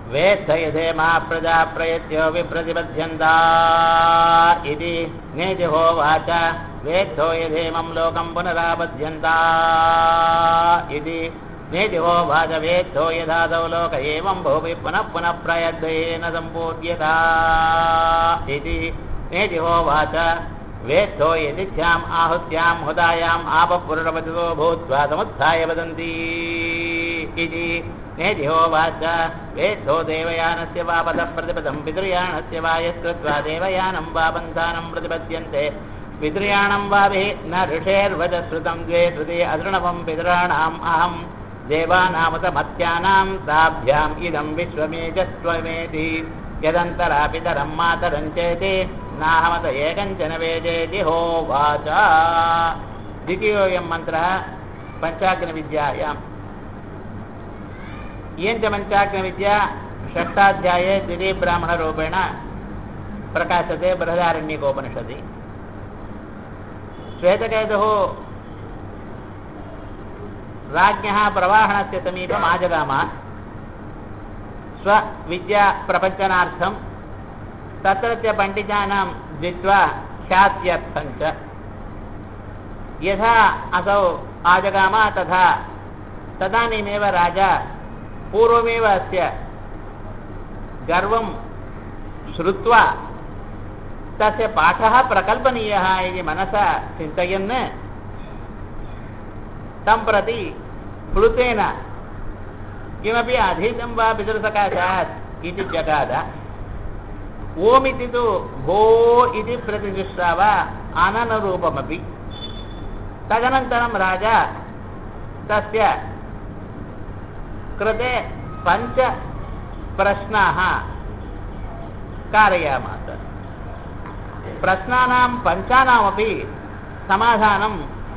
वेत्थ यथेमा प्रजा प्रयत्यो विप्रतिबध्यन्ता इति नेतिहोवाच वेत्थो यथेमं लोकं पुनराबध्यन्ता इति नेतिहोवाच वेत्थो यथादौ लोक एवं भुवि पुनः पुनः प्रयद्धेन सम्पूर्यता इति नेतिहोवाच वेत्थो यदिथ्याम् आहुत्यां हुदायाम् आपपुरुषपतितो भूत्वा समुत्थाय वदन्ति इति नेतिहोवाच वेत्थो देवयानस्य वा पदः प्रतिपदं पितृयाणस्य वा यत्कृत्वा देवयानं वा पन्थानं प्रतिपद्यन्ते पितृयाणं वाभिः न ऋषेर्वच श्रुतं द्वे श्रुते अदृणवं पितॄणाम् अहं देवानामुतमत्यानां ताभ्याम् इदं विश्वमेजस्त्वमेति यदन्तरा पितरं मातरं चेति नाहमत एकञ्चन वेदेति होवाच द्वितीयोऽयं मन्त्रः पञ्चाग्नविद्यायाम् इयञ्च पञ्चाग्नविद्या षष्ठाध्याये द्वितीयब्राह्मणरूपेण प्रकाशते बृहदारण्यकोपनिषदि श्वेतकेतुः राज्ञः प्रवाहणस्य समीपम् आजगाम स्वविद्याप्रपञ्चनार्थं तत्रत्य पण्डितानां जित्वा ख्यात्यर्थं च यथा असौ आजगाम तथा तदानीमेव राजा पूर्वमेव अस्य गर्वं श्रुत्वा तस्य पाठः प्रकल्पनीयः इति मनसा चिन्तयन् तं प्रति प्लुतेन किमपि अधीतं वा पितृसकाशात् इति जगाद ओमिति तु भो इति प्रतिदृष्टाव अननरूपमपि तदनन्तरं राजा तस्य कृते पञ्च प्रश्नाः कारयामास प्रश्नानां पञ्चानामपि समाधानं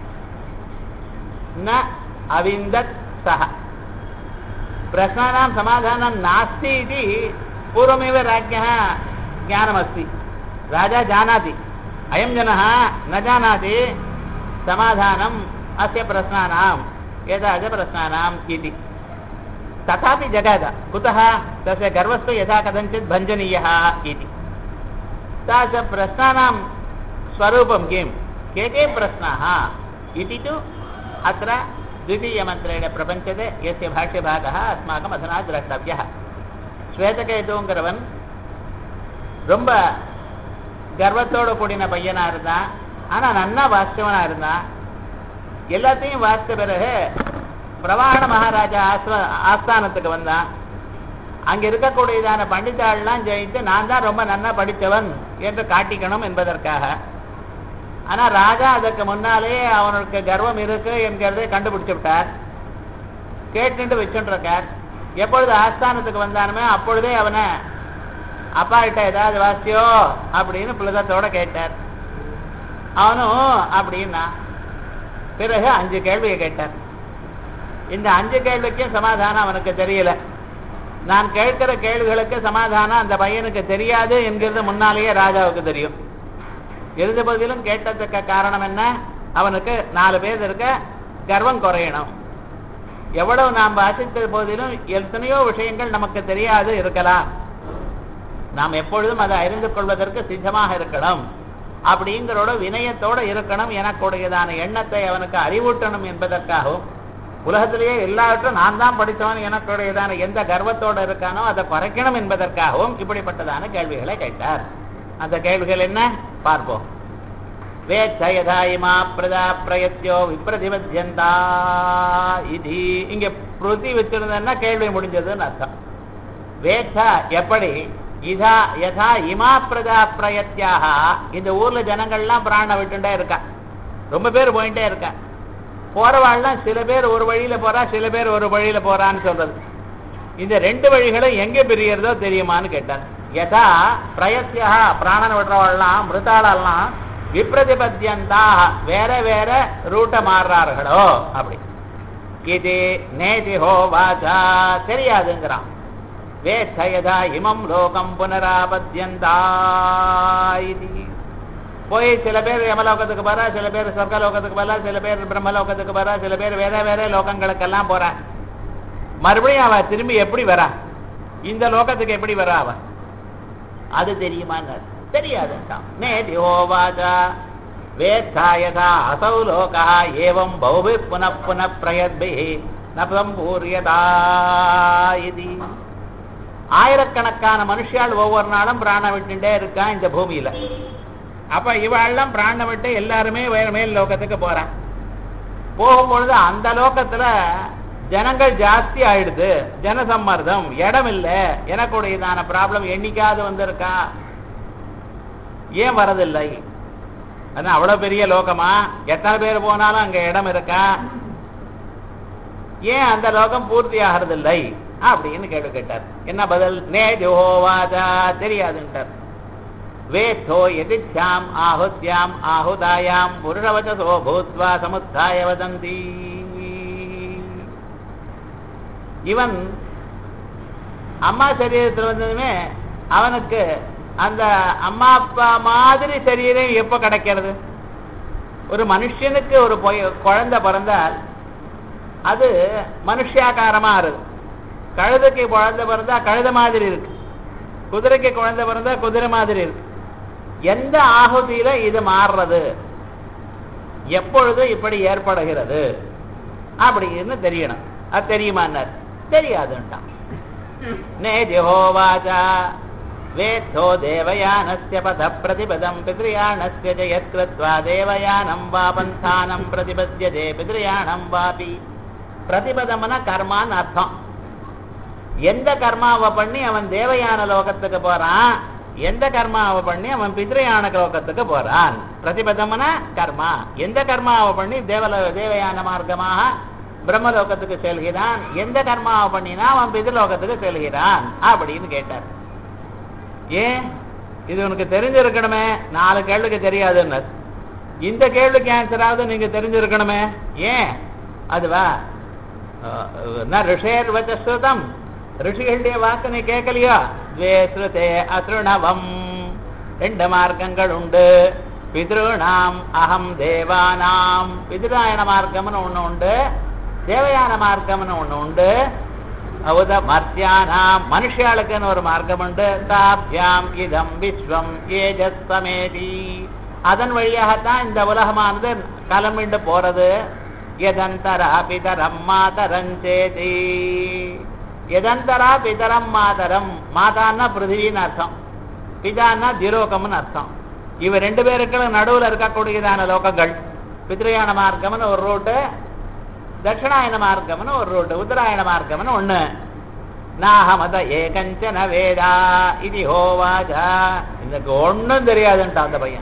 न अविन्दत् सः प्रश्नानां समाधानं नास्ति इति पूर्वमेव राज्ञः ज्ञानमस्ति राजा जानाति अयं जनः न जानाति समाधानम् अस्य प्रश्नानाम् एतादृशप्रश्नानाम् इति तथापि जगाद कुतः तस्य गर्वस्तु यथा कथञ्चित् भञ्जनीयः इति तादृशप्रश्नानां स्वरूपं किं के के प्रश्नाः इति तु अत्र द्वितीयमन्त्रेण प्रपञ्चते यस्य भाष्यभागः अस्माकम् अधुना द्रष्टव्यः ஸ்வேதகேதுங்கிறவன் ரொம்ப கர்வத்தோடு கூடின பையனா இருந்தான் ஆனா நன்னா வாசிச்சவனா இருந்தான் எல்லாத்தையும் வாசித்த பிறகு பிரவாண மகாராஜா ஆஸ்வ ஆஸ்தானத்துக்கு வந்தான் அங்க இருக்கக்கூடியதான பண்டிதாள்லாம் ஜெயித்து நான் தான் ரொம்ப நன்னா படித்தவன் என்று காட்டிக்கணும் என்பதற்காக ஆனா ராஜா அதற்கு முன்னாலே அவனுக்கு கர்வம் இருக்கு என்கிறதை கண்டுபிடிச்சு விட்டார் கேட்டுட்டு வச்சுட்டு இருக்கார் எப்பொழுது ஆஸ்தானத்துக்கு வந்தானுமே அப்பொழுதே அவனை அப்பா கிட்ட ஏதாவது வாசியோ அப்படின்னு புலதத்தோட கேட்டார் அவனும் அப்படின்னா பிறகு அஞ்சு கேள்வியை கேட்டார் இந்த அஞ்சு கேள்விக்கும் சமாதானம் அவனுக்கு தெரியல நான் கேட்கிற கேள்விகளுக்கு சமாதானம் அந்த பையனுக்கு தெரியாது என்கிறது முன்னாலேயே ராஜாவுக்கு தெரியும் இருந்த போதிலும் கேட்டதுக்கு காரணம் என்ன அவனுக்கு நாலு பேர் இருக்க கர்வம் குறையணும் எவ்வளவு நாம் வாசித்த போதிலும் எத்தனையோ விஷயங்கள் நமக்கு தெரியாது இருக்கலாம் நாம் எப்பொழுதும் அதை அறிந்து கொள்வதற்கு சித்தமாக இருக்கணும் அப்படிங்கிறோட வினயத்தோட இருக்கணும் எனக்குடையதான எண்ணத்தை அவனுக்கு அறிவூட்டணும் என்பதற்காகவும் உலகத்திலேயே எல்லாவற்றும் நான் தான் படித்தவன் எனக்குடையதான எந்த கர்வத்தோட இருக்கானோ அதை குறைக்கணும் என்பதற்காகவும் இப்படிப்பட்டதான கேள்விகளை கேட்டார் அந்த கேள்விகள் என்ன பார்ப்போம் வேத்த யதா இமா பிரதா பிரயத்யோ விப்ரதிபத்தியந்தா இது இங்க பிரதி வச்சிருந்தா கேள்வி முடிஞ்சதுன்னு அர்த்தம் வேத்த எப்படி இதா யதா இமா பிரதா பிரயத்தியாக இந்த ஊர்ல ஜனங்கள்லாம் பிராண விட்டுட்டே இருக்கா ரொம்ப பேர் போயிட்டே இருக்கா போறவாள்லாம் சில பேர் ஒரு வழியில போறா சில பேர் ஒரு வழியில போறான்னு சொல்றது இந்த ரெண்டு வழிகளும் எங்க பிரியறதோ தெரியுமான்னு கேட்டார் யதா பிரயத்தியா பிராணன் விடுறவாள்லாம் மிருதாளெல்லாம் விப்ரதிபத்தியந்தா வேற வேற ரூட்டை மாறுறார்களோ அப்படி இது நேதி ஹோ வாசா தெரியாதுங்கிறான் வேத்தயதா இமம் லோகம் புனராபத்தியந்தா இது போய் சில பேர் யமலோகத்துக்கு போறா சில பேர் சொர்க்கலோகத்துக்கு போறா சில பேர் பிரம்மலோகத்துக்கு போறா சில பேர் வேற வேற லோகங்களுக்கெல்லாம் போறா மறுபடியும் அவ திரும்பி எப்படி வரா இந்த லோகத்துக்கு எப்படி வரா அவ அது தெரியுமான்னு தெரியாதுட்டான் நேதி ஹோவாச்சா வேத்தா யதா அசௌ லோகா ஏவம் பௌபி புன புன பிரயத்பி நபம்பூரியதா இது ஆயிரக்கணக்கான மனுஷால் ஒவ்வொரு நாளும் பிராணம் விட்டுட்டே இருக்கான் இந்த பூமியில அப்ப இவாள்லாம் பிராணம் விட்டு எல்லாருமே வேற மேல் லோகத்துக்கு போறான் போகும்பொழுது அந்த லோகத்துல ஜனங்கள் ஜாஸ்தி ஆயிடுது ஜனசம்மர்தம் இடம் இல்ல எனக்குடையதான ப்ராப்ளம் என்னைக்காவது வந்திருக்கா ஏன் வரதில்லை அதான் அவ்வளவு பெரிய லோகமா எத்தனை பேர் போனாலும் அங்க இடம் இருக்கா ஏன் அந்த லோகம் பூர்த்தி ஆகிறதில்லை அப்படின்னு கேள்வி கேட்டார் என்ன பதில் நே ஜோவாதா தெரியாதுன்ட்டார் வேத்தோ எதிச்சாம் ஆಹುத்யாம் ஆಹುதாயாம் புருஷவச்சசோ பூத்வா சமுத்தாய வதந்தி இவன் அம்மா சரீரத்தில் வந்ததுமே அவனுக்கு அந்த அம்மா அப்பா மாதிரி சரீரம் எப்ப கிடைக்கிறது ஒரு மனுஷனுக்கு ஒரு பொய்- குழந்தை பிறந்தால் அது மனுஷாகாரமா இருக்கு கழுதைக்கு குழந்தை பிறந்தா கழுத மாதிரி இருக்கு குதிரைக்கு குழந்தை பிறந்தா குதிரை மாதிரி இருக்கு எந்த ஆகுதியில இது மாறுறது எப்பொழுது இப்படி ஏற்படுகிறது அப்படின்னு தெரியணும் அது தெரியுமான்னார் தெரியாதுன்ட்டான் நே ஜெகோவாச்சா வேத்தோ தேவயானஸ்ய பத பிரதிபதம் பித்ரியாணஸ்ய ச யத்கிருத்வா தேவயானம் வா பந்தானம் பிரதிபத்யதே பித்ரியாணம் வாபி பிரதிபதம்னா கர்மான்னு அர்த்தம் எந்த கர்மாவை பண்ணி அவன் தேவயான லோகத்துக்கு போறான் எந்த கர்மாவை பண்ணி அவன் பித்ரயான லோகத்துக்கு போறான் பிரதிபதம்னா கர்மா எந்த கர்மாவை பண்ணி தேவல தேவயான மார்க்கமாக பிரம்மலோகத்துக்கு செல்கிறான் எந்த கர்மாவை பண்ணினா அவன் பிதிர்லோகத்துக்கு செல்கிறான் அப்படின்னு கேட்டார் ஏன் இது உனக்கு தெரிஞ்சிருக்கணுமே நாலு கேள்விக்கு தெரியாதுன்னு இந்த கேள்விக்கு ஆன்சராவது நீங்க தெரிஞ்சிருக்கணுமே ஏன் அதுவா ந ரிஷேர் வச்சஸ்ருதம் ரிஷிகளுடைய வாக்கு நீ கேட்கலையோ துவே ஸ்ருதே அசுணவம் ரெண்டு மார்க்கங்கள் உண்டு பித்ருணாம் அகம் தேவானாம் பிதிராயண மார்க்கம்னு ஒண்ணு உண்டு தேவயான மார்க்கம்னு ஒண்ணு உண்டு உத மர்த்தியானாம் மனுஷாளுக்குன்னு ஒரு மார்க்கம் உண்டு தாபியாம் இதம் விஸ்வம் ஏஜஸ்தமேதி அதன் வழியாகத்தான் இந்த உலகமானது கிளம்பிண்டு போறது எதந்தரா பிதரம் மாதரஞ்சேதி எதந்தரா பிதரம் மாதரம் மாதான்னா பிருத்திவின்னு அர்த்தம் பிதான்னா திரோகம்னு அர்த்தம் இவ ரெண்டு பேருக்கு நடுவுல இருக்கக்கூடியதான லோகங்கள் பித்ருயான மார்க்கம்னு ஒரு ரூட்டு தட்சிணாயன மார்க்கம்னு ஒரு ரூட்டு உத்தராயண மார்க்கம்னு ஒண்ணு நாகமத ஏகஞ்சன வேதா இது ஹோவாஜா எனக்கு ஒண்ணும் தெரியாதுன்ட்டான் அந்த பையன்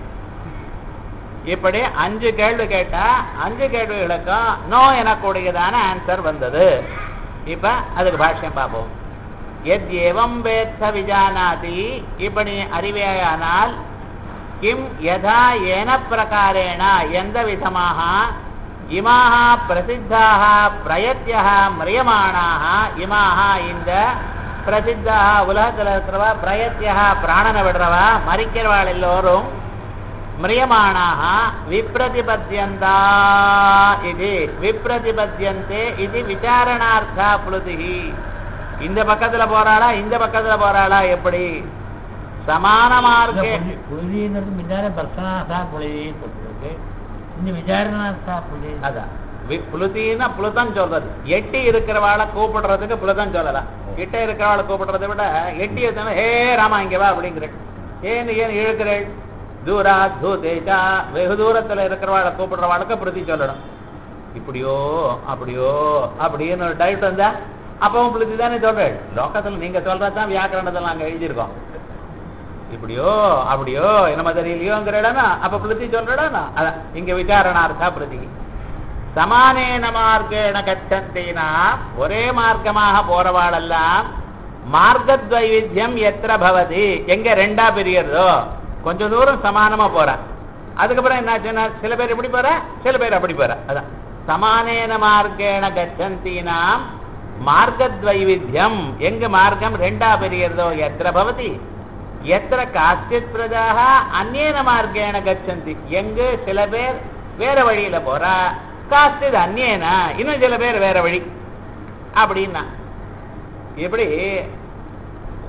இப்படி அஞ்சு கேள்வி கேட்டா அஞ்சு கேள்விகளுக்கும் நோ எனக்கூடியதான ஆன்சர் வந்தது இப்ப அதுக்கு பாஷ்யம் பார்ப்போம் எத் ஏவம் வேத்த விஜானாதி இப்படி அறிவேயானால் கிம் யதா ஏன பிரகாரேண எந்த விதமாக இமாக பிரசித்தாக பிரயத்தியாக மிரியமானாக இமாக இந்த பிரசித்தாக உலகத்தில் இருக்கிறவா பிரயத்தியாக பிராணனை விடுறவா மறிக்கிறவாள் எல்லோரும் மிரியமானாக விப்ரதிபத்தியந்தா இது விப்ரதிபத்தியந்தே இது விசாரணார்த்தா புலுதிகி இந்த பக்கத்துல போறாளா இந்த பக்கத்துல போறாளா எப்படி சமான மார்க்கே புழுதிங்கிறது முன்னாலே பர்சனாசா புழுதின்னு சொல்லிருக்கு இந்த விசாரணாசா புழுதி அதான் வி- புலுத்தின்னா புலுதம் சொல்றது எட்டி இருக்கிறவாளை கூப்பிடுறதுக்கு புலுதம் சொல்லலாம் கிட்ட இருக்கிறவாளை கூப்பிடுறதை விட எட்டி இருந்தா ஹே ராமா இங்க வா அப்படிங்கிற ஏன் ஏன் இழுக்கிறேள் தூரா தூதேஜா வெகு தூரத்துல இருக்கிறவாளை கூப்பிடுறவாளுக்கு பிரதி சொல்லணும் இப்படியோ அப்படியோ அப்படின்னு ஒரு டைட் வந்தா அப்பவும் புளுத்தி தானே சொல்றேன் லோக்கத்துல நீங்க சொல்றதுதான் வியாக்கரணத்துல நாங்க எழுதியிருக்கோம் இப்படியோ அப்படியோ என்னமோ தெரியலையோங்கிற இடம்னா அப்ப புளுத்தி சொல்ற இடம்னா அதான் இங்க விசாரணார்த்தா பிரதி சமானேன மார்க்கேண கச்சந்தீனா ஒரே மார்க்கமாக போறவாளெல்லாம் மார்க்கத்வைவித்தியம் எத்திர பவதி எங்க ரெண்டா பிரியறதோ கொஞ்ச தூரம் சமானமா போற அதுக்கப்புறம் என்னாச்சுன்னா சில பேர் இப்படி போற சில பேர் அப்படி போற அதான் சமானேன மார்க்கேண கச்சந்தீனா மார்க்கத்வைவித்தியம் எங்க மார்க்கம் ரெண்டா பிரியறதோ எத்திர பவதி எத்திர காச்சித் பிரஜாக அந்நேன மார்க்கேண கச்சந்தி எங்கு சில பேர் வேற வழியில போறா காச்சித் அந்நேனா இன்னும் சில பேர் வேற வழி அப்படின்னா இப்படி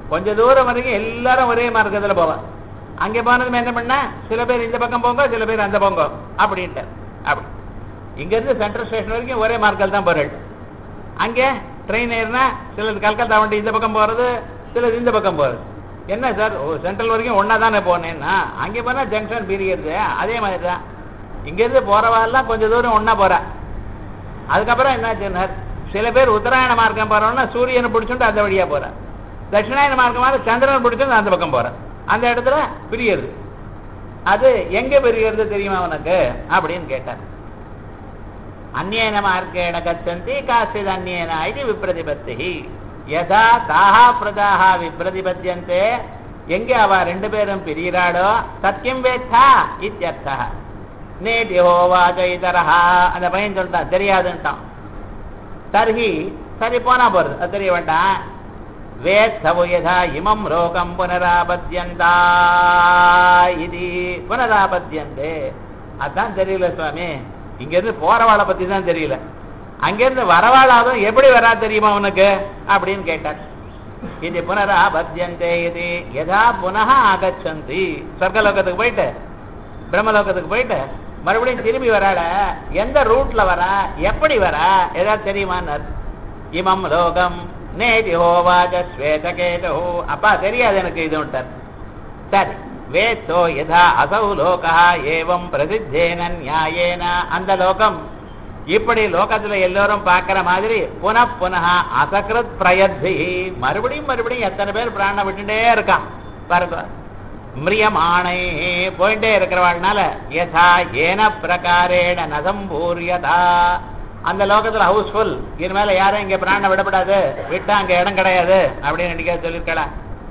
கொஞ்ச தூரம் வரைக்கும் எல்லாரும் ஒரே மார்க்கத்துல போவான் அங்கே போனதும் என்ன பண்ண சில பேர் இந்த பக்கம் போங்க சில பேர் அந்த போங்க அப்படின்ட்டு அப்படி இங்க இருந்து சென்ட்ரல் ஸ்டேஷன் வரைக்கும் ஒரே மார்க்கல் தான் போறேன் அங்கே ட்ரெயின் ஏறினா சிலது கல்கத்தா வண்டி இந்த பக்கம் போறது சிலது இந்த பக்கம் போறது என்ன சார் சென்ட்ரல் வரைக்கும் ஒன்னா தானே போனேன்னா அங்கே போனா ஜங்ஷன் பிரிகிறது அதே மாதிரி தான் இங்கேருந்து போறவாள்லாம் கொஞ்சம் தூரம் ஒண்ணா போறா அதுக்கப்புறம் என்ன சில பேர் உத்தராயண மார்க்கம் போறோம்னா சூரியனை பிடிச்சுட்டு அந்த வழியா போறா தட்சிணாயன மார்க்கமாக சந்திரனை பிடிச்சுட்டு அந்த பக்கம் போறா அந்த இடத்துல பிரியுது அது எங்க பிரிகிறது தெரியுமா உனக்கு அப்படின்னு கேட்டார் அந்நேன மார்க்கேண கச்சந்தி காசித் அந்நேன இது விப்ரதிபத்தி யதா தாஹா பிரதாஹா விப்ரதிபத்தியந்தே எங்க அவ ரெண்டு பேரும் பிரிகிறாளோ சத்தியம் வேத்தா இத்தியர்த்தா நேதியோவாஜ இதரஹா அந்த பையன் சொல்லிட்டான் தெரியாதுன்ட்டான் தர்ஹி சரி போனா போறது அது தெரிய வேண்டாம் வேத்தவு யதா இமம் ரோகம் புனராபத்தியந்தா இது புனராபத்தியந்தே அதான் தெரியல சுவாமி இங்க இருந்து போறவாளை பத்தி தான் தெரியல அங்கிருந்து வரவாளாதும் எப்படி வரா தெரியுமா உனக்கு அப்படின்னு கேட்டார் இது புனராபத்தியந்தே இது யதா புனः ஆகச்சந்தி சொர்க்கலோகத்துக்கு போயிட்டு பிரம்மலோகத்துக்கு போயிட்டு மறுபடியும் திரும்பி வராள எந்த ரூட்ல வரா எப்படி வரா ஏதாவது தெரியுமான்னார் இமம் லோகம் நேதி ஹோவாஜ ஸ்வேதகேதோ அப்பா தெரியாது எனக்கு இதுன்ட்டார் சரி வேத்தோ யதா அசௌ லோகா ஏவம் பிரசித்தேன நியாயேன அந்த லோகம் இப்படி லோகத்துல எல்லோரும் பார்க்கிற மாதிரி புன புனः அசகிருத் பிரயத்தி மறுபடியும் மறுபடியும் எத்தனை பேர் பிராண விட்டுட்டே இருக்கான் பாருங்க மிரியமானை போயிட்டே இருக்கிறவாள்னால யதா ஏன பிரகாரேண நசம்பூரியதா அந்த லோகத்துல ஹவுஸ்ஃபுல் இனிமேல யாரும் இங்க பிராண விடப்படாது விட்டா அங்க இடம் கிடையாது அப்படின்னு என்னைக்காவது சொல்லியிருக்கா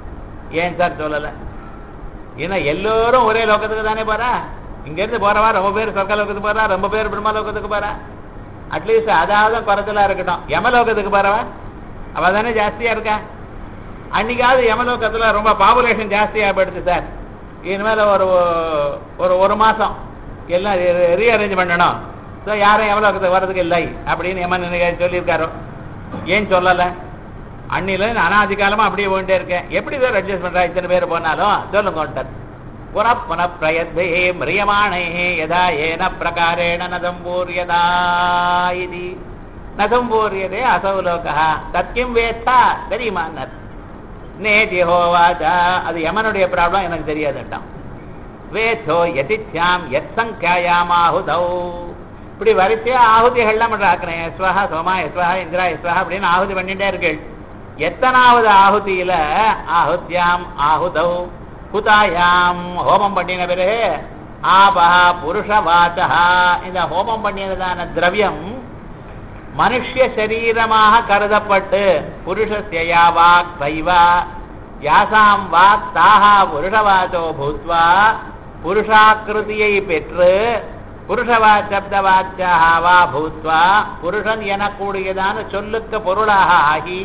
ஏன் சார் சொல்லல ஏன்னா எல்லோரும் ஒரே லோகத்துக்கு தானே போறா இங்க இருந்து போறவா ரொம்ப பேர் சொர்க்க லோகத்துக்கு போறா ரொம்ப பேர் பிரம்ம லோகத்துக்கு போறா அட்லீஸ்ட் அதாவது குறைச்சலா இருக்கட்டும் யமலோகத்துக்கு போறவா அவ தானே ஜாஸ்தியா இருக்கா அன்னைக்காவது யமலோகத்துல ரொம்ப பாப்புலேஷன் ஜாஸ்தியா போயிடுச்சு சார் இனிமேல ஒரு ஒரு ஒரு மாசம் எல்லாம் ரீஅரேஞ்ச் பண்ணணும் ஸோ யாரும் யமலோகத்துக்கு வர்றதுக்கு இல்லை அப்படின்னு யமன் நினைக்க சொல்லியிருக்காரோ ஏன் சொல்லல அன்னில அனாதி காலமா அப்படியே போயிட்டே இருக்கேன் எப்படி சார் அட்ஜஸ்ட் பண்றா இத்தனை பேர் போனாலும் சொல்லுங்க புன புன பிரயத்தே மிரியமானே யதா ஏன பிரகாரேண நதம்பூரியதா இது நதம்பூரியதே அசௌ லோகா சத்தியம் வேத்தா தெரியுமான்னார் நேதி ஹோவாஜா அது யமனுடைய ப்ராப்ளம் எனக்கு தெரியாதுட்டான் வேதோ யதித்யாம் எத் சங்கியாயாம் ஆகுதௌ இப்படி வரிசையா ஆகுதிகள்லாம் பண்றாக்கிறேன் எஸ்வஹா சோமா எஸ்வஹா இந்திரா எஸ்வஹா அப்படின்னு ஆகுதி பண்ணிட்டே இருக்கீள் எத்தனாவது ஆகுதியில ஆகுத்யாம் ஆகுதௌ குதாயாம் ஹோமம் பண்ணின பிறகு ஆபஹா புருஷ வாச்சா இந்த ஹோமம் பண்ணினதான திரவியம் மனுஷ்ய சரீரமாக கருதப்பட்டு புருஷஸ்யா வாக் சைவா யாசாம் வாக் தாஹா புருஷவாச்சோ பூத்வா புருஷாக்கிருதியை பெற்று புருஷவாச் சப்தவாச்சியாக வா பூத்வா புருஷன் எனக்கூடியதான சொல்லுக்கு பொருளாக ஆகி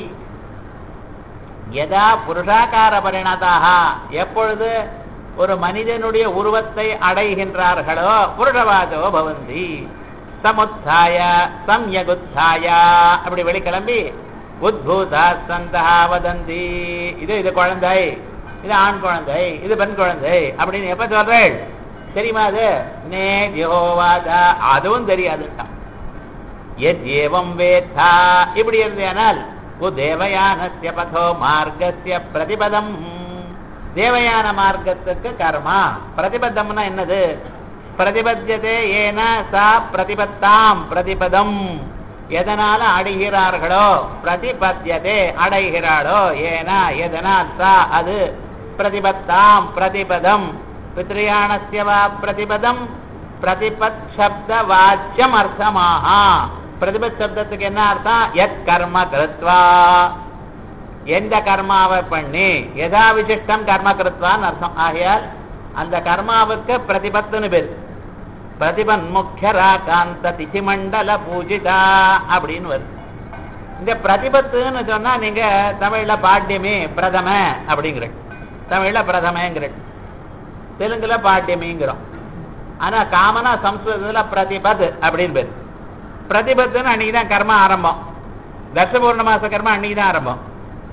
எதா புருஷாக்கார பரிணதாக எப்பொழுது ஒரு மனிதனுடைய உருவத்தை அடைகின்றார்களோ புருஷவாச்சோ பவந்தி சமுத்தாய சம்யகுத்தாய அப்படி வெளிக்கிளம்பி உத்பூதா சந்தா வதந்தி இது இது குழந்தை இது ஆண் குழந்தை இது பெண் குழந்தை அப்படின்னு எப்ப சொல்றேள் தெரியுமா அது நே ஜிஹோவாதா அதுவும் தெரியாதுட்டான் எத் ஏவம் வேத்தா இப்படி இருந்தேனால் உ தேவயானஸ்ய பதோ மார்க்கஸ்ய பிரதிபதம் தேவயான மார்க்கத்துக்கு கர்மா பிரதிபதம்னா என்னது பிரதிபத்தியதே ஏன சா பிரதிபத்தாம் பிரதிபதம் எதனால அடைகிறார்களோ பிரதிபத்தியதே அடைகிறாளோ ஏனா எதனால் சா அது பிரதிபத்தாம் பிரதிபதம் பித்ரியாணஸ்ய வா பிரதிபதம் பிரதிபத் சப்த வாச்சியம் அர்த்தமாக பிரதிபத் சப்தத்துக்கு என்ன அர்த்தம் எத் கர்ம கிருத்வா எந்த கர்மாவை பண்ணி எதா விசிஷ்டம் கர்ம கிருத்வான்னு அர்த்தம் ஆகையால் அந்த கர்மாவுக்கு பிரதிபத்துன்னு பேர் பிரதிபன் முக்கியரா காந்த திதிமண்டல பூஜிதா அப்படின்னு வருது இந்த பிரதிபத்துன்னு சொன்னா நீங்க தமிழ்ல பாட்டியமே பிரதம அப்படிங்கிற தமிழ்ல பிரதமங்கிற தெலுங்குல பாட்டியமிங்கிறோம் ஆனா காமனா சம்ஸ்கிருதத்துல பிரதிபத் அப்படின்னு பேர் பிரதிபத்துன்னு அன்னைக்கு தான் கர்மா ஆரம்பம் தர்ஷபூர்ண மாச கர்மா அன்னைக்கு தான் ஆரம்பம்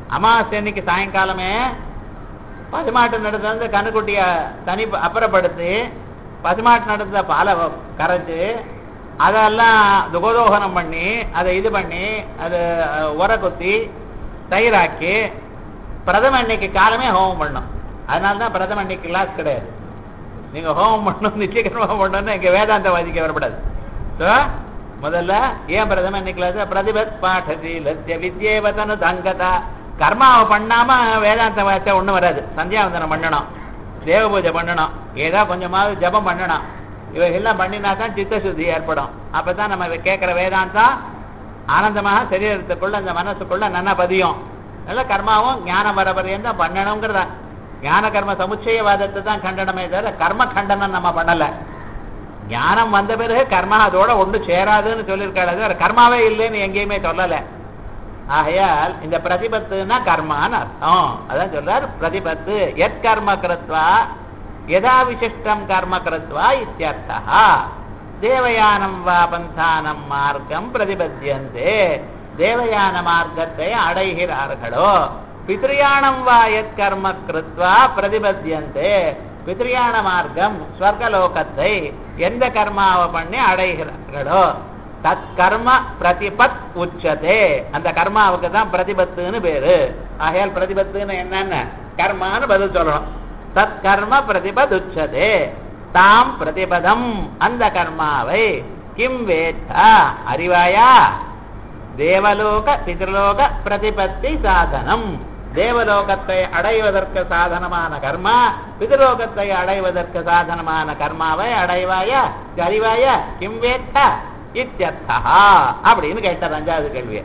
அமாவாசை அன்னைக்கு சாயங்காலமே பசுமாட்டு நடந்த வந்து கண்ணுக்குட்டிய தனி அப்புறப்படுத்தி பசுமாட்டு நடந்த பாலை வ- கரைச்சு அதெல்லாம் துகோதோகனம் பண்ணி அதை இது பண்ணி அது அஹ், உர குத்தி தயிராக்கி பிரதம அன்னைக்கு காலமே ஹோமம் பண்ணும் அதனால தான் பிரதம அன்னைக்கு கிளாஸ் கிடையாது நீங்க ஹோமம் பண்ணணும் நிச்சயகர்மம் பண்ணணும்னு இங்க வேதாந்தவாதிக்கு வரப்படாது So, முதல்ல ஏன் பிரதம அன்னைக்கு கிளாஸ் பிரதிபத் பாடதி லட்சிய வித்யேவதனு தங்கதா கர்மாவை பண்ணாம வேதாந்த வாச்சா ஒண்ணும் வராது சந்தியாவந்தனம் பண்ணணும் தேவ பூஜை பண்ணணும் ஏதோ கொஞ்சமாவது ஜபம் பண்ணணும் இவைகள்லாம் பண்ணினா தான் சித்தசுத்தி ஏற்படும் அப்பதான் நம்ம கேட்கிற வேதாந்தம் ஆனந்தமாக சரீரத்துக்குள்ள அந்த மனசுக்குள்ள நன்னா பதியும் அதனால கர்மாவும் ஞானம் வர வரையும் தான் பண்ணணுங்கிறதா ஞான கர்ம சமுச்சயவாதத்தை தான் கண்டனமே தவிர கர்ம கண்டனம் நம்ம பண்ணல ஞானம் வந்த பிறகு கர்மா அதோட ஒன்று சேராதுன்னு சொல்லியிருக்காள் தவிர கர்மாவே இல்லைன்னு எங்கேயுமே சொல்லலை ஆகையால் இந்த பிரதிபத்துனா கர்மான்னு அர்த்தம் அதான் சொல்றார் பிரதிபத்து எத் கர்ம கிருத்வா யதா விசிஷ்டம் கர்ம கிருத்வா இத்தியர்த்தா தேவயானம் வா பந்தானம் மார்க்கம் பிரதிபத்தியந்தே தேவயான மார்க்கத்தை அடைகிறார்களோ பித்ரியாணம் வா எத் கர்ம கிருத்வா பிரதிபத்தியந்தே பித்ரியான மார்க்கம் ஸ்வர்கலோகத்தை எந்த கர்மாவை பண்ணி அடைகிறார்களோ தத் கர்ம பிரதிபத் உச்சதே அந்த கர்மாவுக்கு தான் பிரதிபத்துன்னு பேரு ஆகையால் பிரதிபத்துன்னு என்னன்னு கர்மான்னு பதில் சொல்லணும் தத் கர்ம பிரதிபத் உச்சதே தாம் பிரதிபதம் அந்த கர்மாவை கிம் வேத்தா அறிவாயா தேவலோக பிதர்லோக பிரதிபத்தி சாதனம் தேவலோகத்தை அடைவதற்கு சாதனமான கர்மா பிதர்லோகத்தை அடைவதற்கு சாதனமான கர்மாவை அடைவாய அறிவாய கிம் வேத்த இத்தியர்த்தா அப்படின்னு கேட்டார் அஞ்சாவது கேள்வியை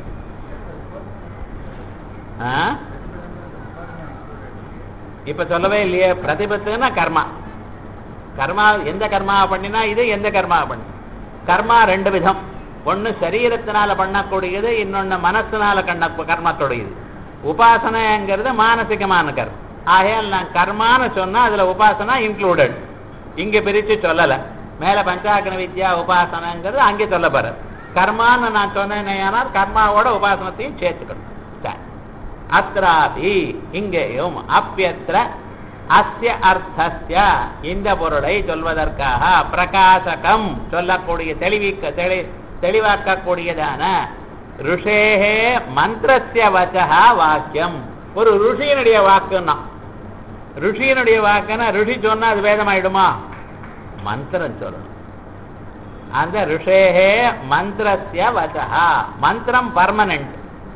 ஆ? இப்ப சொல்லவே இல்லையே பிரதிபத்துன்னா கர்மா கர்மா எந்த கர்மா பண்ணினா இது எந்த கர்மா பண்ணு கர்மா ரெண்டு விதம் ஒண்ணு சரீரத்தினால பண்ணக்கூடியது இன்னொன்னு மனசுனால கண்ண கர்மத்துடையது உபாசனைங்கிறது மானசிகமான கர்மம் ஆகையால் நான் கர்மான்னு சொன்னா அதுல உபாசனா இன்க்ளூடட் இங்க பிரிச்சு சொல்லல மேல பஞ்சாக்கன வித்யா உபாசனைங்கிறது அங்கே சொல்ல போறார் கர்மான்னு நான் சொன்னேன் கர்மாவோட உபாசனத்தையும் சேர்த்துக்கணும் சரி அத்ராபி இங்கேயும் அப்பியத்திர அஸ்ய அர்த்தஸ்ய இந்த பொருளை சொல்வதற்காக பிரகாசகம் சொல்லக்கூடிய தெளிவிக்க தெளி தெளிவாக்கக்கூடியதான ருஷேகே மந்திரஸ்ய வச்சா வாக்கியம் ஒரு ருஷியினுடைய வாக்குன்னா ருஷியினுடைய வாக்குன்னா ருஷி சொன்னா அது வேதமாயிடுமா மந்திரம் சொல்லணும் அந்த ருஷேகே மந்திரஸ்ய வச்சா மந்திரம் பர்மனன்ட்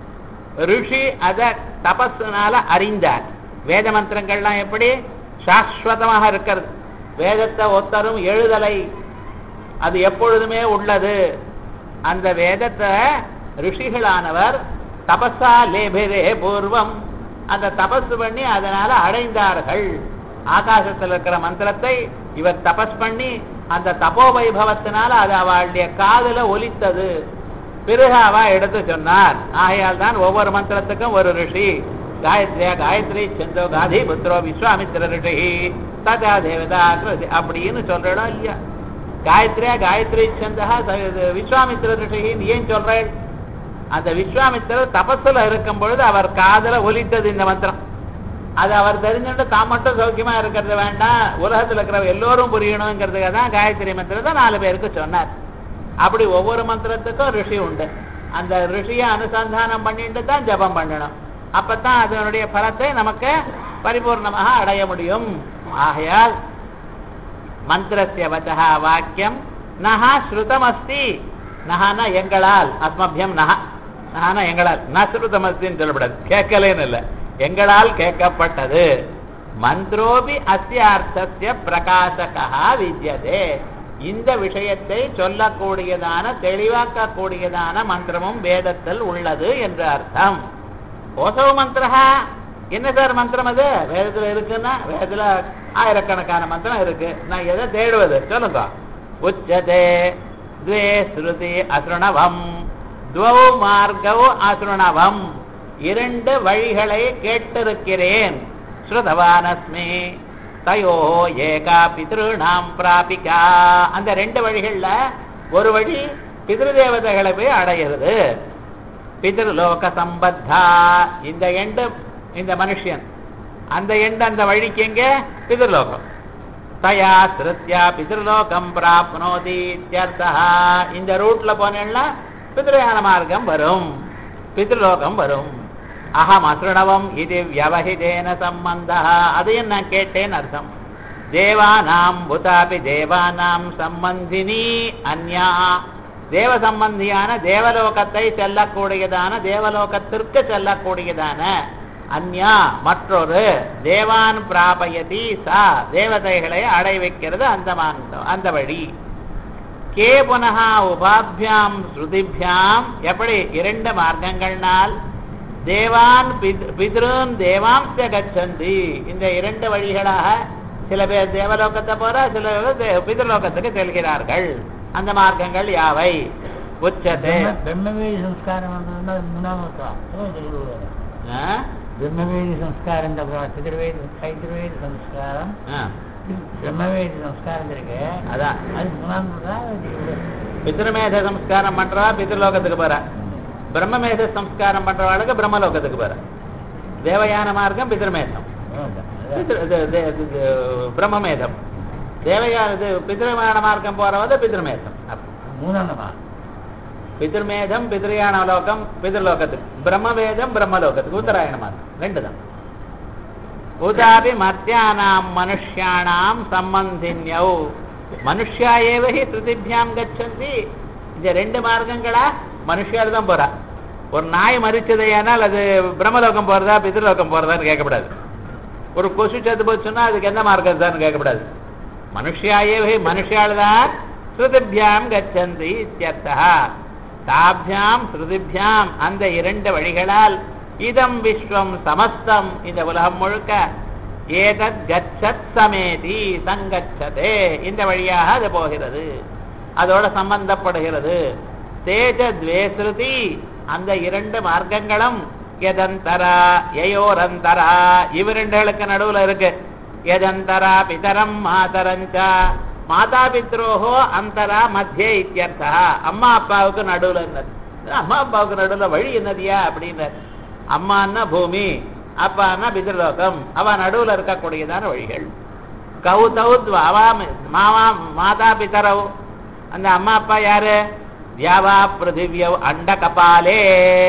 ரிஷி அத தபஸுனால அறிந்தார் வேத மந்திரங்கள்லாம் எப்படி சாஸ்வதமாக இருக்கிறது வேதத்தை ஒத்தரும் எழுதலை அது எப்பொழுதுமே உள்ளது அந்த வேதத்தை ரிஷிகளானவர் தபஸா லேபிரே பூர்வம் அந்த தபஸ் பண்ணி அதனால அடைந்தார்கள் ஆகாசத்தில் இருக்கிற மந்திரத்தை இவர் தபஸ் பண்ணி அந்த தபோ வைபவத்தினால அது அவளுடைய காதுல ஒலித்தது பிறகு அவ எடுத்து சொன்னார் ஆகையால் தான் ஒவ்வொரு மந்திரத்துக்கும் ஒரு ரிஷி காயத்ரியா காயத்ரி சந்தோ காதி புத்திரோ விஸ்வாமித்திர ரிஷி ததா தேவதா கிருதி அப்படின்னு சொல்றோம் இல்லையா காயத்ரியா காயத்ரி சந்தா ச- விஸ்வாமித்திர ரிஷின்னு ஏன் சொல்றேன் அந்த விஸ்வாமித்திரர் தபஸ்ல இருக்கும் பொழுது அவர் காதுல ஒலித்தது இந்த மந்திரம் அது அவர் தெரிஞ்சுட்டு தான் மட்டும் சௌக்கியமா இருக்கிறது வேண்டாம் உலகத்துல இருக்கிற எல்லோரும் புரியணுங்கிறதுக்காக தான் காயத்ரி மந்திரத்தை நாலு பேருக்கு சொன்னார் அப்படி ஒவ்வொரு மந்திரத்துக்கும் ரிஷி உண்டு அந்த ரிஷியை அனுசந்தானம் பண்ணிட்டு தான் ஜபம் பண்ணணும் அப்பதான் அதனுடைய பலத்தை நமக்கு பரிபூர்ணமாக அடைய முடியும் ஆகையால் மந்திரஸ்ய வச்சா வாக்கியம் நஹா ஸ்ருதமஸ்தி நஹானா எங்களால் அஸ்மபியம் நஹ நஹானா எங்களால் ந ஸ்ருதமஸ்தின்னு சொல்லப்படாது கேட்கலேன்னு இல்லை எங்களால் கேட்கப்பட்டது மந்திரோபி அஸ்ய அர்த்தஸ்ய பிரகாசகா வித்யதே இந்த விஷயத்தை சொல்லக்கூடியதான தெளிவாக்கக்கூடியதான மந்திரமும் வேதத்தில் உள்ளது என்று அர்த்தம் ஓசவ மந்திரா என்ன சார் மந்திரம் அது வேதத்துல இருக்குன்னா வேதத்துல ஆயிரக்கணக்கான மந்திரம் இருக்கு நான் எதை தேடுவது சொல்லுங்க உச்சதே துவே ஸ்ருதி அசுரணவம் துவௌ மார்கவ் அசுரணவம் இரண்டு வழிகளை கேட்டிருக்கிறேன் ஸ்ருதவானஸ்மி தயோ ஏகா பித்ருணாம் பிராபிகா அந்த ரெண்டு வழிகள்ல ஒரு வழி பித்ருதேவதைகளை போய் அடையிறது பிதிர்லோக சம்பத்தா இந்த எண்டு இந்த மனுஷன் அந்த எண்டு அந்த வழிக்கு எங்க பிதிர்லோகம் தயா சிருத்யா பிதிர்லோகம் பிராப்னோதி இத்யர்த்தா இந்த ரூட்ல போனேன்னா பிதிருயான மார்க்கம் வரும் பிதிர்லோகம் வரும் அகம் அசுணவம் இது வியவஹிதேன சம்பந்தா அதையும் நான் கேட்டேன் அர்த்தம் தேவானாம் புதாபி தேவானாம் சம்பந்தினி அந்யா தேவ சம்பந்தியான தேவலோகத்தை செல்லக்கூடியதான தேவலோகத்திற்கு செல்லக்கூடியதான அந்யா மற்றொரு தேவான் பிராபயதி சா தேவதைகளை அடைவிக்கிறது அந்த மார்க்கம் அந்த வழி கே புனக உபாபியாம் ஸ்ருதிபியாம் எப்படி இரண்டு மார்க்கங்கள்னால் தேவான் பித்- பித்ருன் தேவாம்ச கச்சந்தி இந்த இரண்டு வழிகளாக சில பேர் தேவலோகத்தை போற சில பேர் தே- பித்ருலோகத்துக்கு செல்கிறார்கள் அந்த மார்க்கங்கள் யாவை உச்சதே பிரம்ம- பிரம்மவேதி சம்ஸ்காரம் வந்ததுன்னா அது மூணாவது ஆ? பிரம்மவேதி சம்ஸ்காரம் இந்த பிதிர்வேதி கைத்திருவேதி சம்ஸ்காரம் ஆ. பிரம்மவேதி சம்ஸ்காரம் இருக்கு அதான் அது மூணாவது பித்ருமேத சம்ஸ்காரம் பண்றா பித்ருலோகத்துக்கு போற பிரம்மமேத சம்ஸ்காரம் பண்றவாளுக்கு பிரம்மலோகத்துக்கு போற தேவயான மார்க்கம் பித்ருமேதம் பித்ரு- இது- இது- இது- இது பிரம்மமேதம் தேவயா இது பித்ருமான மார்க்கம் போறவது பித்ருமேதம் அப்ப மூணாவதா பித்ருமேதம் பித்ருயான லோகம் பித்ருலோகத்துக்கு பிரம்மவேதம் பிரம்மலோகத்துக்கு உத்தராயண மார்க்கம் ரெண்டு தான் உதாபி மத்தியானாம் மனுஷ்யானாம் சம்பந்தின்யௌ மனுஷ்யா ஏவஹி ஸ்ருதிபியாம் கச்சந்தி இந்த ரெண்டு மார்க்கங்களா மனுஷியால் தான் போறா ஒரு நாய் மறிச்சதையானால் அது பிரம்மலோகம் போறதா பித்ருலோகம் போறதான்னு கேட்கக்கூடாது ஒரு கொசு செத்து போச்சுன்னா அதுக்கு எந்த மார்க்கம் தான் கேட்கக்கூடாது மனுஷ்யாயே மனுஷால் தான் ஸ்ருதிபியாம் கச்சந்தி இத்தியர்த்தா தாபியாம் ஸ்ருதிபியாம் அந்த இரண்டு வழிகளால் இதம் விஸ்வம் சமஸ்தம் இந்த உலகம் முழுக்க ஏதத் கச்சத் சமேதி சங்கச்சதே இந்த வழியாக அது போகிறது அதோட சம்பந்தப்படுகிறது தேஜ துவேஸ்ருதி அந்த இரண்டு மார்க்கங்களும் எதந்தரா யயோரந்தரா இவரெண்டுகளுக்கு நடுவுல இருக்கு எதந்தரா பிதரம் மாதரஞ்சா மாதா பித்ரோஹோ அந்தரா மத்தியே இத்தியர்த்தா அம்மா அப்பாவுக்கு நடுவுல என்னது அம்மா அப்பாவுக்கு நடுவுல வழி என்னதியா அப்படின்னார் அம்மான்னா பூமி அப்பான்னா பிதிர்லோகம் அவ நடுவுல இருக்கக்கூடியதான வழிகள் கௌதௌத் அவாம மாமா மாதா பிதரவு அந்த அம்மா அப்பா யாரு வியாவா பிருத்திவியவ் அண்ட கபாலே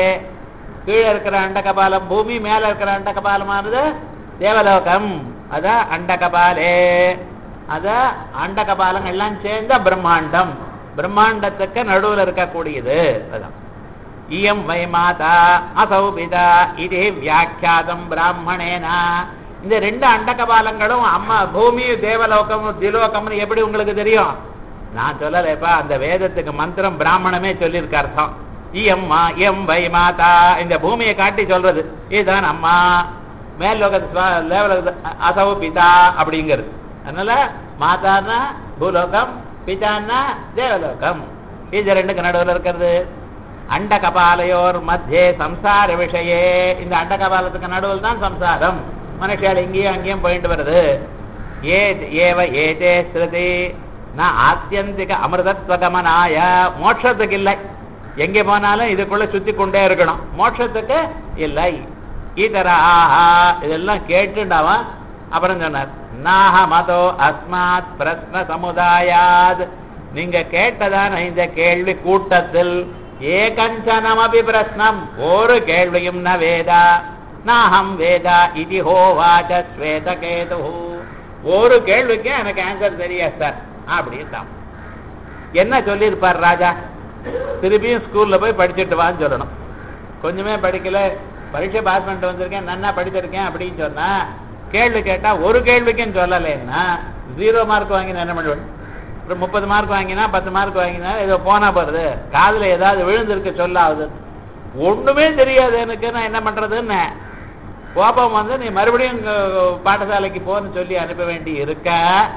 கீழே இருக்கிற அண்ட கபாலம் பூமி மேல இருக்கிற அண்ட கபாலமானது தேவலோகம் அத அண்ட கபாலே அத அண்ட கபாலம் எல்லாம் சேர்ந்த பிரம்மாண்டம் பிரம்மாண்டத்துக்கு நடுவுல இருக்கக்கூடியது அதான் இயம் வை மாதா அசௌ பிதா இதே வியாக்கியாதம் பிராமணேனா இந்த ரெண்டு அண்டகபாலங்களும் அம்மா பூமி தேவலோகம் திலோகம்னு எப்படி உங்களுக்கு தெரியும் நான் சொல்லலைப்பா அந்த வேதத்துக்கு மந்திரம் பிராமணமே சொல்லியிருக்க அர்த்தம் இயம்மா எம் வை மாதா இந்த பூமியை காட்டி சொல்றது இதுதான் அம்மா மேல் லோகத்து லேவலோக அசௌ பிதா அப்படிங்கிறது அதனால மாதான்னா பூலோகம் பிதான்னா தேவலோகம் இது ரெண்டுக்கு நடுவில் இருக்கிறது அண்ட கபாலையோர் மத்தியே சம்சார விஷயே இந்த அண்ட கபாலத்துக்கு நடுவில் தான் சம்சாரம் மனுஷால் இங்கேயும் அங்கேயும் போயிட்டு வருது ஏ ஏவ ஏதே ஸ்ருதி நான் ஆத்தியந்திக அமிர்தத்வகமனாய மோட்சத்துக்கு இல்லை எங்கே போனாலும் இதுக்குள்ள சுத்தி கொண்டே இருக்கணும் மோட்சத்துக்கு இல்லை இதர ஆஹா இதெல்லாம் கேட்டுண்டாவன் அப்புறம் சொன்னார் நாஹ மதோ அஸ்மாத் பிரஸ்ன சமுதாயாத் நீங்க கேட்டதான இந்த கேள்வி கூட்டத்தில் ஏகஞ்சனமபி பிரஸ்னம் ஒரு கேள்வியும் ந வேதா நாஹம் வேதா இது ஹோவாச்ச ஸ்வேதகேது ஒரு கேள்விக்கு எனக்கு ஆன்சர் தெரியாது சார் அப்படின்ட்டான் என்ன சொல்லியிருப்பார் ராஜா திருப்பியும் ஸ்கூல்ல போய் படிச்சுட்டு வான்னு சொல்லணும் கொஞ்சமே படிக்கல பரீட்சை பாஸ் பண்ணிட்டு வந்திருக்கேன் நன்னா படிச்சிருக்கேன் அப்படின்னு சொன்னா கேள்வி கேட்டா ஒரு கேள்விக்கும் சொல்லலைன்னா ஜீரோ மார்க் வாங்கினா என்ன பண்ணுவேன் ஒரு முப்பது மார்க் வாங்கினா பத்து மார்க் வாங்கினா ஏதோ போனா போறது காதுல ஏதாவது விழுந்திருக்கு சொல்லாவது ஒண்ணுமே தெரியாது எனக்கு நான் என்ன பண்றதுன்னு கோபம் வந்து நீ மறுபடியும் இங்க பாடசாலைக்கு போன்னு சொல்லி அனுப்ப வேண்டி இருக்க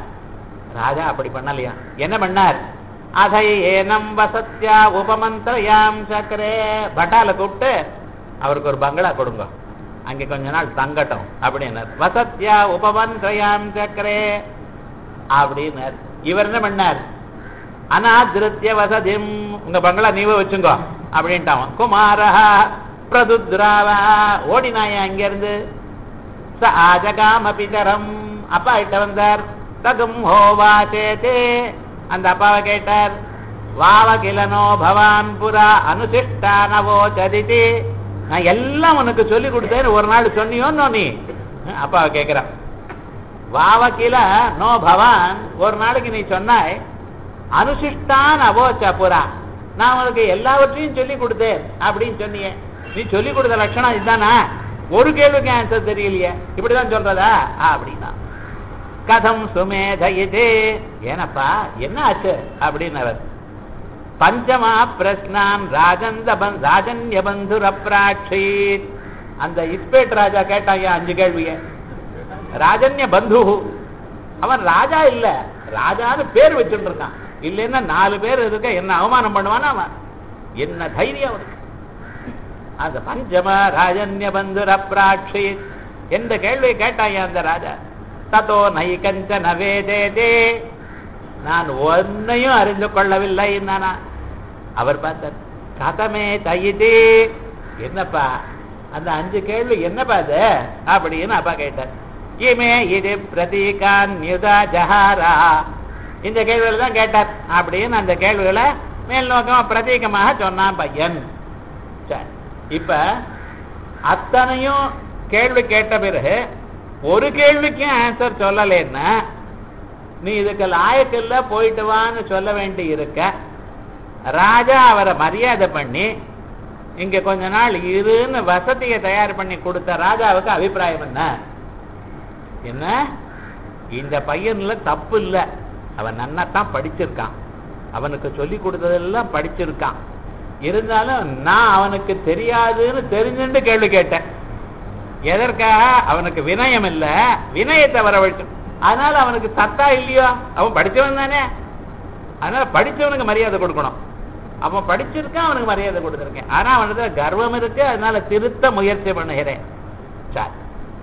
ராஜா அப்படி பண்ணலையா என்ன பண்ணார் அதை ஏனம் வசத்யா உபமந்திரயாம் சக்கரே பட்டால கூப்பிட்டு அவருக்கு ஒரு பங்களா கொடுங்க அங்கே கொஞ்ச நாள் தங்கட்டும் அப்படின்னார் வசத்யா உபமந்திரயாம் சக்கரே அப்படின்னார் இவர் என்ன பண்ணார் அனாதிருத்திய வசதிம் உங்க பங்களா நீவே வச்சுங்கோ அப்படின்ட்டான் குமாரஹா பிரதுத்ராவா ஓடினாயா அங்கிருந்து ச ஆஜகாம பிதரம் அப்பா கிட்ட வந்தார் தகும் ஹோவாச்சேதே அந்த அப்பாவை கேட்டார் வாவ கிலனோ பவான் புரா அனுசிஷ்டானவோ சதிதி நான் எல்லாம் உனக்கு சொல்லி கொடுத்தேன்னு ஒரு நாள் சொன்னியோன்னோ நீ அப்பாவை கேட்கிறான் வாவ கில நோ பவான் ஒரு நாளைக்கு நீ சொன்னாய் அனுசிஷ்டான் அவோச்ச புரா நான் உனக்கு எல்லாவற்றையும் சொல்லி கொடுத்தேன் அப்படின்னு சொன்னியே நீ சொல்லி கொடுத்த லட்சணம் இதுதானா ஒரு கேள்விக்கு ஆன்சர் தெரியலையே இப்படிதான் சொல்றதா அப்படின்னா கதம் சுமேத இது ஏனப்பா என்ன ஆச்சு அப்படின்னு பஞ்சமா பிரஸ்னான் ராஜந்த பந் ராஜன்ய பந்துர பிராட்சீத் அந்த இஸ்பேட் ராஜா கேட்டாங்க அஞ்சு கேள்விய ராஜன்ய பந்து அவன் ராஜா இல்ல ராஜான்னு பேர் வச்சுட்டு இருக்கான் இல்லைன்னா நாலு பேர் இருக்க என்ன அவமானம் பண்ணுவானா அவன் என்ன தைரியம் அவனுக்கு அந்த பஞ்சம ராஜன்ய பந்துர பிராட்சீத் எந்த கேள்வியை கேட்டாங்க அந்த ராஜா ததோ நை கஞ்சன வேதேதே நான் ஒன்னையும் அறிந்து கொள்ளவில்லை நானா அவர் பார்த்தார் கதமே தையிது என்னப்பா அந்த அஞ்சு கேள்வி என்னப்பா அது அப்படின்னு அப்பா கேட்டார் இமே இது பிரதீகான் யுதா ஜஹாரா இந்த கேள்விகளை தான் கேட்டார் அப்படின்னு அந்த கேள்விகளை மேல் நோக்கமா பிரதீகமாக சொன்னான் பையன் சரி இப்ப அத்தனையும் கேள்வி கேட்ட பிறகு ஒரு கேள்விக்கும் ஆன்சர் சொல்லலைன்னா நீ இதுக்கு லாயக்கில்ல போயிட்டு வான்னு சொல்ல வேண்டி இருக்க ராஜா அவரை மரியாதை பண்ணி இங்க கொஞ்ச நாள் இருன்னு வசதியை தயார் பண்ணி கொடுத்த ராஜாவுக்கு அபிப்பிராயம் என்ன என்ன இந்த பையன்ல தப்பு இல்ல அவன் நன்னாத்தான் படிச்சிருக்கான் அவனுக்கு சொல்லி கொடுத்ததெல்லாம் படிச்சிருக்கான் இருந்தாலும் நான் அவனுக்கு தெரியாதுன்னு தெரிஞ்சுட்டு கேள்வி கேட்டேன் எதற்காக அவனுக்கு வினயம் இல்ல வினயத்தை வரவழைச்சு அதனால அவனுக்கு சத்தா இல்லையோ அவன் படிச்சவன் தானே அதனால படிச்சவனுக்கு மரியாதை கொடுக்கணும் அவன் படிச்சிருக்கான் அவனுக்கு மரியாதை கொடுத்துருக்கேன் ஆனா அவனுக்கு கர்வம் இருக்கு அதனால திருத்த முயற்சி பண்ணுகிறேன் சரி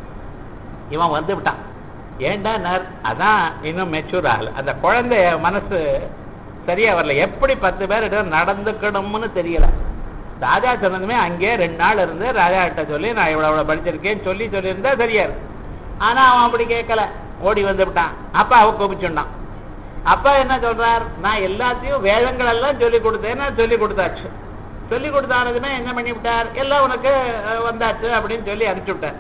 இவன் வந்து விட்டான் ஏண்டா நர் அதான் இன்னும் மெச்சூர் ஆகல அந்த குழந்தை மனசு சரியா வரல எப்படி பத்து பேர் நடந்துக்கணும்னு தெரியல ராஜா சொன்னதுமே அங்கே ரெண்டு நாள் இருந்து ராஜா கிட்ட சொல்லி நான் இவ்வளவு இவ்வளவு படிச்சிருக்கேன்னு சொல்லி சொல்லியிருந்தா சரியா இருக்கு ஆனா அவன் அப்படி கேட்கல ஓடி வந்து விட்டான் அப்பா அவ கோபிச்சுட்டான் அப்பா என்ன சொல்றார் நான் எல்லாத்தையும் வேதங்கள் எல்லாம் சொல்லி கொடுத்தேன் நான் சொல்லி கொடுத்தாச்சு சொல்லி கொடுத்தானதுமே என்ன பண்ணி விட்டார் எல்லாம் உனக்கு அஹ், வந்தாச்சு அப்படின்னு சொல்லி அனுப்பிச்சு விட்டார்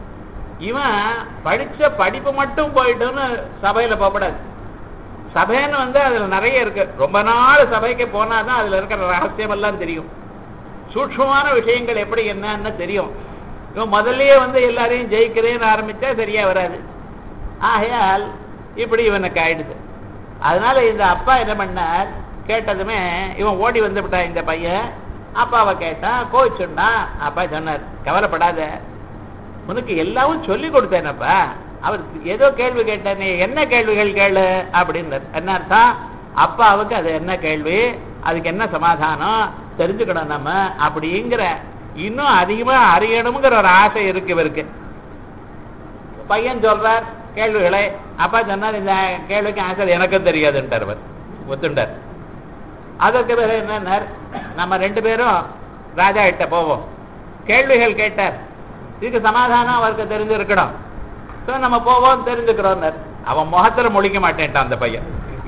இவன் படிச்ச படிப்பு மட்டும் போயிட்டுன்னு சபையில போகக்கூடாது சபைன்னு வந்து அதுல நிறைய இருக்கு ரொம்ப நாள் சபைக்கு போனாதான் அதுல இருக்கிற ரகசியம் எல்லாம் தெரியும் சூட்சமான விஷயங்கள் எப்படி என்னன்னு தெரியும் இவன் முதல்லயே வந்து எல்லாரையும் ஜெயிக்கிறேன்னு ஆரம்பிச்சா சரியா வராது ஆகையால் இப்படி இவனுக்கு ஆயிடுது அதனால இந்த அப்பா என்ன பண்ணார் கேட்டதுமே இவன் ஓடி வந்து விட்டான் இந்த பையன் அப்பாவை கேட்டான் கோவிச்சுட்டான் அப்பா சொன்னார் கவலைப்படாத உனக்கு எல்லாவும் சொல்லி கொடுத்தேனப்பா அவர் ஏதோ கேள்வி கேட்டார் நீ என்ன கேள்விகள் கேளு அப்படின்னு என்ன அர்த்தம் அப்பாவுக்கு அது என்ன கேள்வி அதுக்கு என்ன சமாதானம் தெரிஞ்சுக்கணும் நம்ம அப்படிங்கிற இன்னும் அதிகமா அறியணுங்கிற ஒரு ஆசை இருக்கு இவருக்கு பையன் சொல்றார் கேள்விகளை அப்பா சொன்னார் இந்த கேள்விக்கு ஆன்சர் எனக்கும் தெரியாதுன்றார் அவர் ஒத்துண்டார் அதற்கு பிறகு என்ன நம்ம ரெண்டு பேரும் ராஜா கிட்ட போவோம் கேள்விகள் கேட்டார் இதுக்கு சமாதானம் அவருக்கு தெரிஞ்சிருக்கணும் ஸோ நம்ம போவோம் தெரிஞ்சுக்கிறோம் அவன் முகத்துல முழிக்க மாட்டேன்ட்டான் அந்த பையன்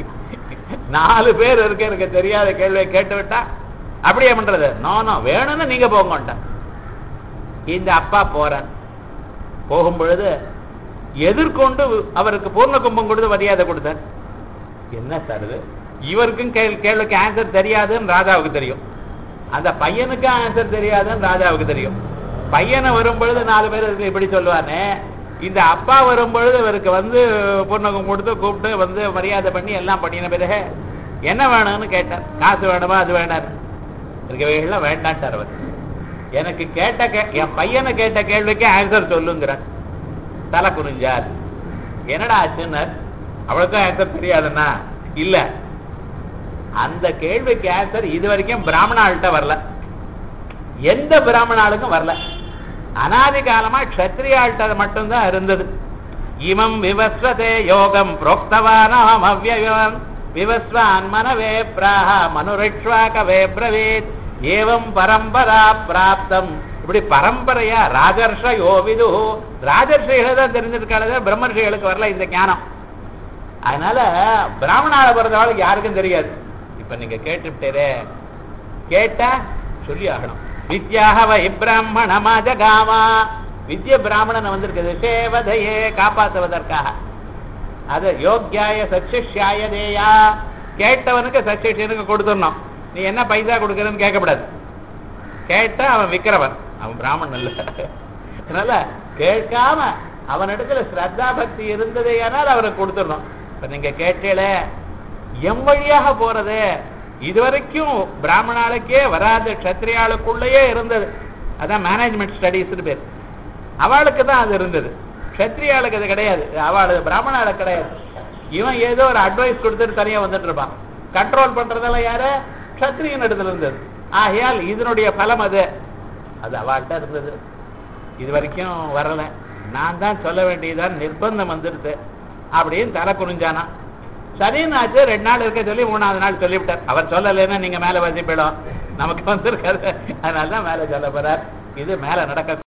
நாலு பேர் இருக்கு எனக்கு தெரியாத கேள்வியை கேட்டு விட்டா அப்படியே பண்றது நோ நோ வேணும்னு நீங்க போங்கன்ட்டான் இந்த அப்பா போறார் போகும் பொழுது எதிர்கொண்டு அவருக்கு பூர்ண கும்பம் கொடுத்து மரியாதை கொடுத்தார் என்ன சார் இது இவருக்கும் கேள்- கேள்விக்கு ஆன்சர் தெரியாதுன்னு ராஜாவுக்கு தெரியும் அந்த பையனுக்கு ஆன்சர் தெரியாதுன்னு ராஜாவுக்கு தெரியும் பையனை வரும் பொழுது நாலு பேர் இதுக்கு இப்படி சொல்லுவானே இந்த அப்பா வரும் பொழுது இவருக்கு வந்து பூர்ணகம் கொடுத்து கூப்பிட்டு வந்து மரியாதை பண்ணி எல்லாம் பண்ணின பிறகு என்ன வேணும்னு கேட்டார் காசு வேணுமா அது வேண்டாம் இருக்கவைகள்லாம் வேண்டான்ட்டார் அவர் எனக்கு கேட்ட கே என் பையனை கேட்ட கேள்விக்கு ஆன்சர் சொல்லுங்கிறார் தலை குனிஞ்சார் என்னடா ஆச்சுன்னார் அவளுக்கும் ஆன்சர் தெரியாதுன்னா இல்ல அந்த கேள்விக்கு ஆன்சர் இது வரைக்கும் பிராமணாள்கிட்ட வரல எந்த பிராமணாளுக்கும் வரல அனாதி காலமா க்ஷத்ரியாள்கிட்ட மட்டும்தான் இருந்தது இமம் விவஸ்வதே யோகம் புரோக்தவானாம் அவ்வயம் விவஸ்வான் மனவே பிராஹ மனுரிக்ஷ்வாக வே பிரவீத் ஏவம் பரம்பரா பிராப்தம் இப்படி பரம்பரையா ராஜர்ஷ யோவிது ராஜர்ஷிகளை தான் தெரிஞ்சிருக்காங்க பிரம்மர்ஷிகளுக்கு வரல இந்த ஞானம் அதனால பிராமணால பிறந்தவளுக்கு யாருக்கும் தெரியாது இப்ப நீங்க கேட்டுட்டே கேட்டா சொல்லி ஆகணும் வித்யாக வை பிராமணமா ஜகாமா வித்ய பிராமணன் வந்திருக்குது சேவதையே காப்பாற்றுவதற்காக அது யோக்கியாய சச்சிஷ்யாய தேயா கேட்டவனுக்கு சச்சிஷ்யனுக்கு கொடுத்துடணும் நீ என்ன பைசா கொடுக்கறன்னு கேட்கக்கூடாது கேட்டா அவன் விக்கிறவன் அவன் பிராமணன் இல்ல அதனால கேட்காம அவனிடத்துல ஸ்ரத்தா பக்தி இருந்ததே ஆனால் அவனுக்கு கொடுத்துடணும் இப்ப நீங்க கேட்டீல எம் வழியாக போறது இதுவரைக்கும் பிராமணாளுக்கே வராத க்ஷத்ரியாளுக்குள்ளேயே இருந்தது அதான் மேனேஜ்மெண்ட் ஸ்டடீஸ்னு பேர் அவளுக்கு தான் அது இருந்தது க்ஷத்ரியாளுக்கு அது கிடையாது அவள் பிராமணாளுக்கு கிடையாது இவன் ஏதோ ஒரு அட்வைஸ் கொடுத்துட்டு தனியா வந்துட்டு இருப்பான் கண்ட்ரோல் பண்றதெல்லாம் யாரு க்ஷத்ரியன் இடத்துல இருந்தது ஆகையால் இதனுடைய பலம் அது அது அவள்கிட்ட இருந்தது இது வரைக்கும் வரல நான் தான் சொல்ல வேண்டியதான் நிர்பந்தம் வந்துடுது அப்படின்னு தலை குனிஞ்சானா சரின்னாச்சு ரெண்டு நாள் இருக்க சொல்லி மூணாவது நாள் சொல்லிவிட்டார் அவர் சொல்லலைன்னா நீங்க மேல வசிப்பிடும் நமக்கு வந்திருக்காரு அதனால தான் மேல சொல்ல போறார் இது மேல நடக்க